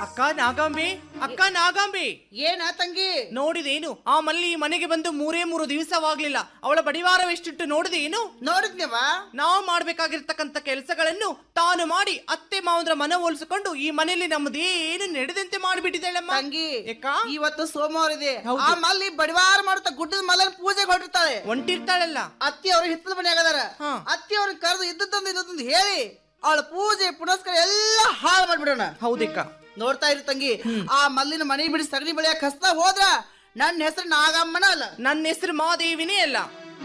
ಅಕ್ಕ ನಾಗಾಂಬೆ ಅಕ್ಕ ನಾಗಾಂಬೆ ಏನ ತಂಗಿ ನೋಡಿದೇನು ಆ ಮಲ್ಲಿ ಮನೆಗೆ ಬಂದು ಮೂರೇ ಮೂರು ದಿವಸವಾಗ್ಲಿಲ್ಲ ಅವಳ ಬಡಿವಾರವೆಷ್ಟಿಟ್ಟು ನೋಡಿದೇನು ನೋಡಿದ್ನೇವ ನಾವು ಮಾಡ್ಬೇಕಾಗಿರ್ತಕ್ಕಂಥ ಕೆಲಸಗಳನ್ನು ತಾನು ಮಾಡಿ ಅತ್ತೆ ಮಾವಂದ್ರ ಮನ ಹೋಲಿಸಿಕೊಂಡು ಈ ಮನೆಯಲ್ಲಿ ನಮ್ಮದೇನು ನಡೆದಂತೆ ಮಾಡಿಬಿಟ್ಟಿದ್ದಾಳಮ್ಮ ತಂಗಿ ಯಾಕ ಇವತ್ತು ಸೋಮವಾರ ಇದೆ ಹೌದು. ಆ ಮಲ್ಲಿ ಬಡಿವಾರ ಮಾಡುತ್ತಾ ಗುಡ್ಡದ ಮಲ್ಲನ ಪೂಜೆಗೆ ಹೊರಟಿರ್ತಾಳೆ ಒಂಟಿರ್ತಾಳಲ್ಲ ಅತ್ತಿ ಅವ್ರ ಹಿತ್ತಲ ಮನೆ ಆಗದಾರ ಹಾ. ಅತ್ತಿ ಅವ್ರನ್ನ ಕರೆದು ಇದ್ದದ್ದೊಂದು ಇದ್ದದ್ದೊಂದು ಹೇಳಿ ಅವಳ ಪೂಜೆ ಪುನಸ್ಕಾರ ಎಲ್ಲ ಹಾಳು ಮಾಡ್ಬಿಡೋಣ ಹೌದಕ್ಕ ನೋಡ್ತಾ ಇರು ತಂಗಿ ಆ ಮಲ್ಲಿನ ಮನೆ ಬಿಡಿ ಸಗಣಿ ಬೆಳೆಯ ಕಸ್ತಾ ಹೋದ್ರ ನನ್ನ ಹೆಸರು ನಾಗಮ್ಮನ ಅಲ್ಲ ನನ್ನ ಹೆಸರು ಮಾದೇವಿನೇ ಅಲ್ಲ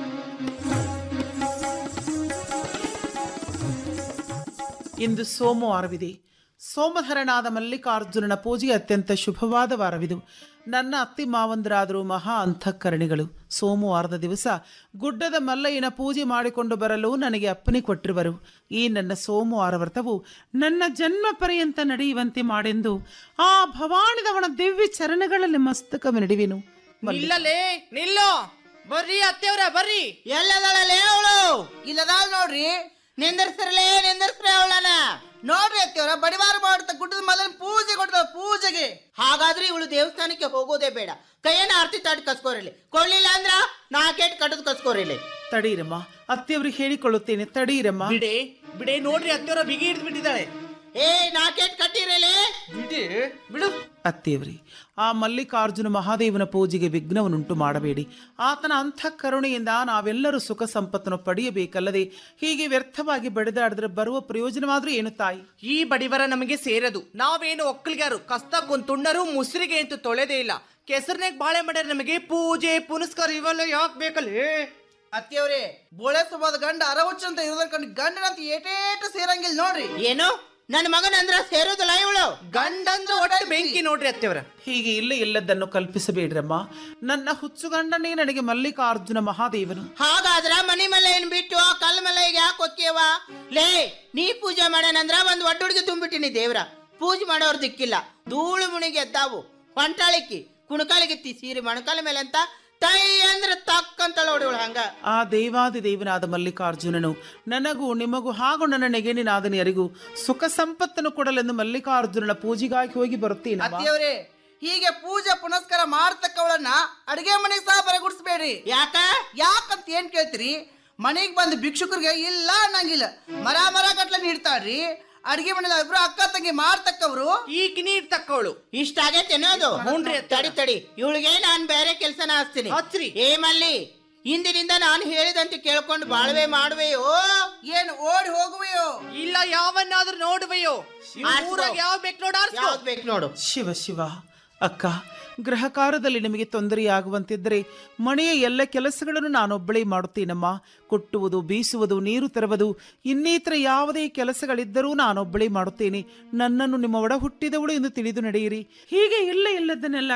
ಇಂದು ಸೋಮವಾರವಿದೆ ಸೋಮಧರನಾದ ಮಲ್ಲಿಕಾರ್ಜುನನ ಪೂಜೆ ಅತ್ಯಂತ ಶುಭವಾದ ವಾರವಿದು ನನ್ನ ಅತ್ತಿ ಮಾವಂದರಾದರೂ ಮಹಾ ಅಂತಃಕರಣಿಗಳು ಸೋಮವಾರದ ದಿವಸ ಗುಡ್ಡದ ಮಲ್ಲಯ್ಯನ ಪೂಜೆ ಮಾಡಿಕೊಂಡು ಬರಲು ನನಗೆ ಅಪ್ಪಣೆ ಕೊಟ್ಟಿರುವರು ಈ ನನ್ನ ಸೋಮವಾರ ವ್ರತವು ನನ್ನ ಜನ್ಮ ಪರ್ಯಂತ ನಡೆಯುವಂತೆ ಮಾಡೆಂದು ಆ ಭವಾನಿದವನ ದಿವ್ಯ ಚರಣಗಳಲ್ಲಿ ಮಸ್ತಕ ನಡಿವೆನು ನಿಲ್ಲಲೇ ನಿಲ್ಲೋ ಬರ್ರಿ ಅತ್ತೆವ್ರ ಬರ್ರಿ ಎಲ್ಲದಳಲೇ ಅವಳು ಇಲ್ಲದಾಳ ನೋಡ್ರಿ ನಿಂದರ್ಸಿರಲೇ ನಿಂದರ್ಸ್ರೆ ಅವಳನ ನೋಡ್ರಿ ಅತ್ತಿಯವರ ಬಡಿವಾರ ಮಾಡುತ್ತ ಗುಡ್ಡದ ಮಲ್ಲನ ಪೂಜೆ ಕೊಡ್ತಾಳ ಪೂಜೆಗೆ ಹಾಗಾದ್ರೆ ಇವಳು ದೇವಸ್ಥಾನಕ್ಕೆ ಹೋಗೋದೇ ಬೇಡ ಕೈಯನ್ನ ಆರ್ತಿ ತಾಟಿ ಕಸ್ಕೋರಿಲಿ ಕೊಡ್ಲಿಲ್ಲ ಅಂದ್ರ ನಾಕೇಟ್ ಕಟ್ಟದ್ ಕಸ್ಕೋರಿಲಿ ತಡೀರಮ್ಮ ಅತ್ತೆಯವ್ರಿಗೆ ಹೇಳಿಕೊಳ್ಳುತ್ತೇನೆ ತಡೀರಮ್ಮ ಬಿಡೆ ಬಿಡೆ ನೋಡ್ರಿ ಅತ್ತೆವ್ರ ಬಿಗಿ ಹಿಡಿದು ಬಿಟ್ಟಿದ್ದಾಳೆ ಏ ನಾಕೇಟ್ ಕಟ್ಟಿರಲಿ ಬಿಡೆ ಬಿಡು ಅತ್ತೇವ್ರಿ ಆ ಮಲ್ಲಿಕಾರ್ಜುನ ಮಹಾದೇವನ ಪೂಜೆಗೆ ವಿಘ್ನವನ್ನುಂಟು ಮಾಡಬೇಡಿ ಆತನ ಅಂತಃಕರುಣೆಯಿಂದ ನಾವೆಲ್ಲರೂ ಸುಖ ಸಂಪತ್ತನ್ನು ಪಡೆಯಬೇಕಲ್ಲದೆ ಹೀಗೆ ವ್ಯರ್ಥವಾಗಿ ಬಡಿದಾಡಿದ್ರೆ ಬರುವ ಪ್ರಯೋಜನವಾದ್ರೂ ಏನು ತಾಯಿ ಈ ಬಡಿವರ ನಮಗೆ ಸೇರದು ನಾವೇನು ಒಕ್ಕಲಿಗಾರು ಕಸ್ತಕ್ಕೊಂದು ತುಂಡರು ಮುಸ್ರಿಗೆ ಅಂತೂ ತೊಳೆದೇ ಇಲ್ಲ ಕೆಸರ್ನಾಗ ಬಾಳೆ ಮಾಡ್ಯಾರ ನಮಗೆ ಪೂಜೆ ಪುನಸ್ಕಾರ ಇವೆಲ್ಲ ಯಾಕೆ ಬೇಕಲ್ಲೇ ಅತ್ತಿಯವ್ರೆ ಬೋಳೆ ಸ್ವಭಾವದ ಗಂಡ ಅರವಚ್ಚ ಅಂತ ಇರೋದ್ರ ಕಂಡು ಗಂಡನಂತ ಏಟೇಟು ಸೇರಂಗಿಲ್ಲ ನೋಡ್ರಿ ಏನು ನನ್ನ ಮಗನ ಅಂದ್ರ ಸೇರೋದಿಲ್ಲ ಇವಳು ಗಂಡಂದ್ರ ಒಟ್ಟು ಬೆಂಕಿ ನೋಡ್ರಿ ಅತ್ತೆವ್ರ ಹೀಗೆ ಇಲ್ಲ ಇಲ್ಲದನ್ನು ಕಲ್ಪಿಸಬೇಡ್ರಮ್ಮ ನನ್ನ ಹುಚ್ಚುಗಂಡನೇ ನನಗೆ ಮಲ್ಲಿಕಾರ್ಜುನ ಮಹಾದೇವನು ಹಾಗಾದ್ರ ಮನಿ ಮೇಲೆ ಏನ್ ಬಿಟ್ಟು ಆ ಕಲ್ ಮೇಲೆ ಈಗ ಯಾಕೆ ಹೊಕ್ಕಿಯವ ಲೇ ನೀ ಪೂಜೆ ಮಾಡ್ಯಾನಂದ್ರ ಒಂದ್ ಒಡ್ಡ ಹುಡುಗಿ ತುಂಬಿಟ್ಟಿನಿ ದೇವ್ರ ಪೂಜೆ ಮಾಡೋರ್ ದಿಕ್ಕಿಲ್ಲ ಧೂಳು ಮುಣಿಗೆ ಎದ್ದಾವು ಹೊಂಟಾಳಿಕ್ಕಿ ಕುಣಕಾಲಿಗೆತ್ತಿ ಸೀರೆ ಮಣಕಾಲ ಮೇಲೆ ಅಂತ ತೈ ಅಂದ್ರ ತಕ್ಕಂತಳ ಹೊಡಿವಳು ಹಂಗ ಆ ದೇವಾದಿ ದೇವನಾದ ಮಲ್ಲಿಕಾರ್ಜುನನು ನನಗೂ ನಿಮಗೂ ಹಾಗೂ ನನ್ನ ನೆಗೆಣಿನಾದನಿಯರಿಗೂ ಸುಖ ಸಂಪತ್ತನ್ನು ಕೊಡಲೆಂದು ಮಲ್ಲಿಕಾರ್ಜುನನ ಪೂಜೆಗಾಗಿ ಹೋಗಿ ಬರುತ್ತೇನಮ್ಮ ಅತ್ತಿಯವ್ರೆ ಹೀಗೆ ಪೂಜೆ ಪುನಸ್ಕಾರ ಮಾಡ್ತಕ್ಕವಳನ್ನ ಅಡಿಗೆ ಮನೆಗೆ ಸಹ ಬರಗುಡಿಸ್ಬೇಡ್ರಿ ಯಾಕ ಯಾಕಂತ ಏನ್ ಕೇಳ್ತೀರಿ ಮನೆಗ್ ಬಂದು ಭಿಕ್ಷುಕರಿಗೆ ಇಲ್ಲ ಅನ್ನಂಗಿಲ್ಲ ಮರ ಮರ ಗಟ್ಲೆ ನೀಡ್ತಾಳ್ರಿ ಅಡಿಗೆ ಮನೆಯಲ್ಲಿ ಇಬ್ರು ಅಕ್ಕ ತಂಗಿ ಮಾಡ್ತಕ್ಕವ್ರು ಈಗ ನೀರ್ ತಕ್ಕವಳು ಇಷ್ಟ ಆಗೈತೇನೋ ಅದು ಹ್ಞೂನ್ರಿ ಅತ್ತ. ತಡಿ ತಡಿ ಇವಳಿಗೆ ನಾನ್ ಬೇರೆ ಕೆಲ್ಸನ ಹಚ್ತೀನಿ ಹಚ್ರಿ. ಏ ಮಲ್ಲಿ ಇಂದಿನಿಂದ ನಾನು ಹೇಳಿದಂತೆ ಕೇಳ್ಕೊಂಡು ಬಾಳ್ವೆ ಮಾಡುವೆಯೋ ಏನು ಓಡಿ ಹೋಗುವೆಯೋ ಇಲ್ಲ ಯಾವನ್ನಾದ್ರೂ ನೋಡುವೆಯೋ ಈ ಆರ್ಸ್ಕೊ. ಊರಾಗ ಯಾವ ಬೇಕು ನೋಡ ಯಾವ್ದು ಬೇಕು ನೋಡು ಶಿವ ಶಿವ ಅಕ್ಕ ಗೃಹ ಕಾರ್ಯದಲ್ಲಿ ನಿಮಗೆ ತೊಂದರೆಯಾಗುವಂತಿದ್ದರೆ ಮನೆಯ ಎಲ್ಲ ಕೆಲಸಗಳನ್ನು ನಾನೊಬ್ಬಳೇ ಮಾಡುತ್ತೇನಮ್ಮ ಕುಟ್ಟುವುದು ಬೀಸುವುದು ನೀರು ತರುವುದು ಇನ್ನಿತರ ಯಾವುದೇ ಕೆಲಸಗಳಿದ್ದರೂ ನಾನೊಬ್ಬಳೇ ಮಾಡುತ್ತೇನೆ ನನ್ನನ್ನು ನಿಮ್ಮ ಒಡ ಹುಟ್ಟಿದವಳು ಎಂದು ತಿಳಿದು ನಡೆಯಿರಿ ಹೀಗೆ ಇಲ್ಲ ಇಲ್ಲದನ್ನೆಲ್ಲ